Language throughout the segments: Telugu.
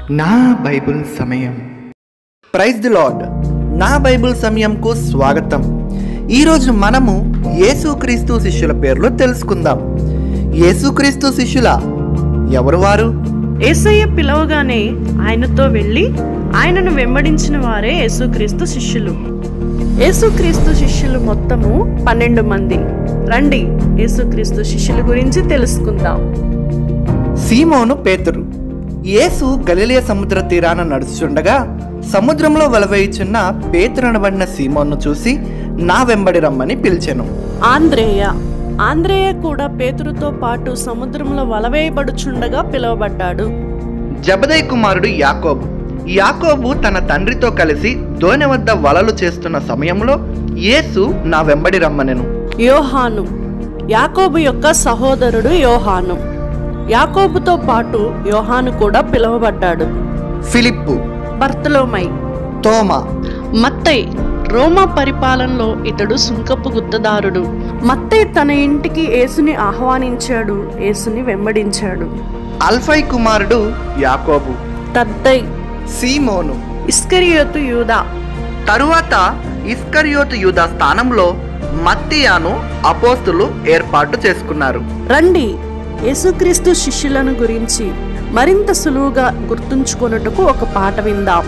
నా బైబిల్ సమయం ప్రైజ్ ది లార్డ్ నా బైబిల్ సమయంకు స్వాగతం ఈరోజు మనము యేసుక్రీస్తు శిష్యుల పేర్లు తెలుసుకుందాం యేసుక్రీస్తు శిష్యుల ఎవరు వారు ఏసయ్య పిలవగానే ఆయనతో వెళ్ళి ఆయనను వెంబడించిన వారే యేసుక్రీస్తు శిష్యులు యేసుక్రీస్తు శిష్యులు మొత్తము పన్నెండు మంది రండి యేసుక్రీస్తు శిష్యుల గురించి తెలుసుకుందాం సీమోను పేతురు యేసు గలిలియ సముద్ర తీరాన నడుచుండగా సముద్రంలో వలవేయుచున్న పేతురు అనబడిన సీమోన్ను చూసి నా వెంబడి రమ్మని పిలిచెను ఆంద్రేయ ఆంద్రేయ కూడా పేతురుతో పాటు సముద్రంలో వలవేయబడుచుండగా పిలువబడ్డాడు జబదయ్ కుమారుడు యాకోబు యాకోబు తన తండ్రితో కలిసి దోణి వద్ద వలలు చేస్తున్న సమయంలో యేసు నా వెంబడి రమ్మనెను యోహాను యాకోబు యొక్క సహోదరుడు యోహాను యాకోబుతో పాటు యోహాను కూడా పిలువబడ్డాడు ఫిలిప్పు బర్తలోమై తోమా మత్తయ్ రోమా పరిపాలనలో ఇతడు సుంకపు గుత్తదారుడు మత్తయ్ తన ఇంటికి యేసుని ఆహ్వానించాడు యేసుని వెంబడించాడు అల్ఫై కుమారుడు యాకోబు తద్దై సీమోను ఇస్కరియోతు యూదా తరువాత ఇస్కరియోతు యూదా స్థానంలో మత్తియాను అపోస్తులు ఏర్పాటు చేసుకున్నారు రండి యేసుక్రీస్తు శిష్యులను గురించి మరింత సులువుగా గుర్తుంచుకొనుటకు ఒక పాట విందాం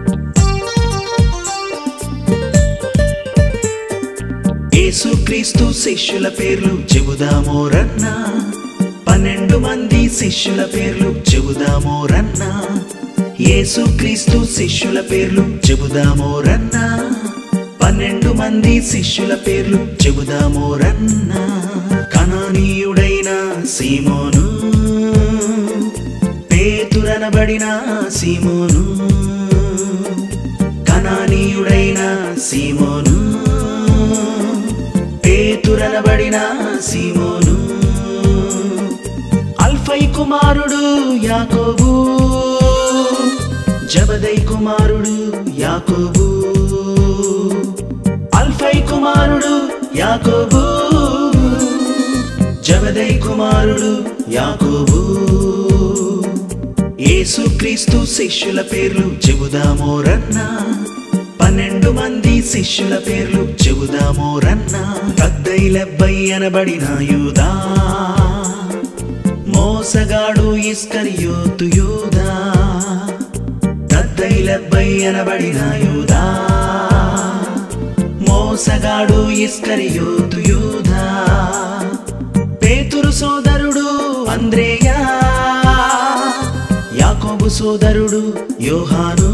యేసుక్రీస్తు శిష్యుల పేర్లు చెబుదామో రన్నా పన్నెండు మంది శిష్యుల పేర్లు చెబుదామో రన్నా యేసుక్రీస్తు శిష్యుల పేర్లు చెబుదామో రన్నా పన్నెండు మంది శిష్యుల పేర్లు చెబుదామో రన్నా కణానీయుడైన సీమోను పేతురనబడిన సీమోను కణానీయుడైన సీమోను పేతురనబడిన సీమోను అల్ఫై కుమారుడు యాకోబు జబదై కుమారుడు యాకోబు అల్ఫై కుమారుడు యాకోబు జబదై కుమారుడు యాకోబు యేసుక్రీస్తు శిష్యుల పేర్లు చెబుదామో రన్నా పన్నెండు మంది శిష్యుల పేర్లు చెబుదామో రన్నా పెద్దయిలెబ్బై అనబడిన యూదా మోసగాడు ఇస్కరియోతు యూదా పెద్దయిలెబ్బై అనబడిన యూదా మోసగాడు ఇస్కరియోతు యూదా పేతురు సోదరుడు అంద్రేయా యాకోబు సోదరుడు యోహాను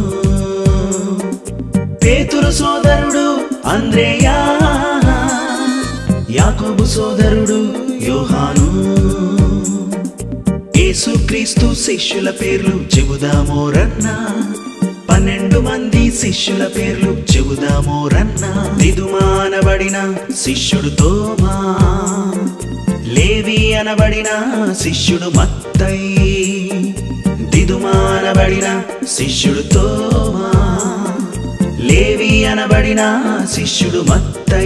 పేతురు సోదరుడు అంద్రేయా యాకోబు సోదరుడు యోహాను యేసుక్రీస్తు శిష్యుల పేర్లు చెబుదామో రన్నా పన్నెండు మంది శిష్యుల పేర్లు చెబుదామో రన్నా దిదుమానబడిన శిష్యుడు తోమా లేవి అనబడిన శిష్యుడు మత్తై దిదుమానబడిన శిష్యుడు తోమా లేవి అనబడిన శిష్యుడు మత్తై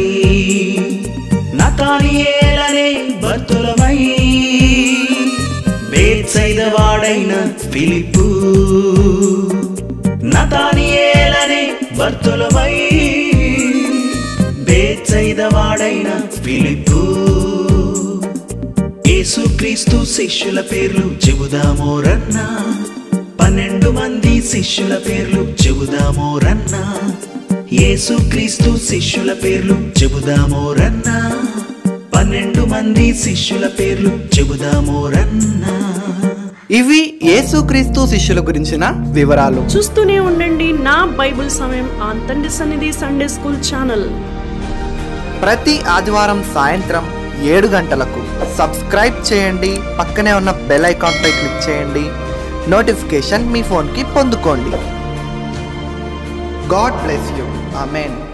నతానియేలనే బర్తులమై బేత్సైదవాడైన ఫిలిప్పు నతానియేలనే బర్తులమై బేత్సైదవాడైన ఫిలిప్పు యేసుక్రీస్తు శిష్యుల పేర్లు చెబుదామో రన్నా పన్నెండు మంది శిష్యుల పేర్లు చెబుదామో రన్నా యేసుక్రీస్తు శిష్యుల పేర్లు చెబుదామో రన్నా పన్నెండు మంది శిష్యుల పేర్లు చెబుదామో రన్నా ఇవి యేసుక్రీస్తు శిష్యుల గురించిన వివరాలు చూస్తూనే ఉండండి నా బైబిల్ సమయం ఆన్ తండ్రి సన్నిధి సండే స్కూల్ ఛానల్ ప్రతి ఆదివారం సాయంత్రం ఏడు గంటలకు సబ్స్క్రైబ్ చేయండి పక్కనే ఉన్న బెల్ ఐకాన్పై క్లిక్ చేయండి నోటిఫికేషన్ మీ ఫోన్కి పొందుకోండి గాడ్ బ్లెస్ యూ ఆమెన్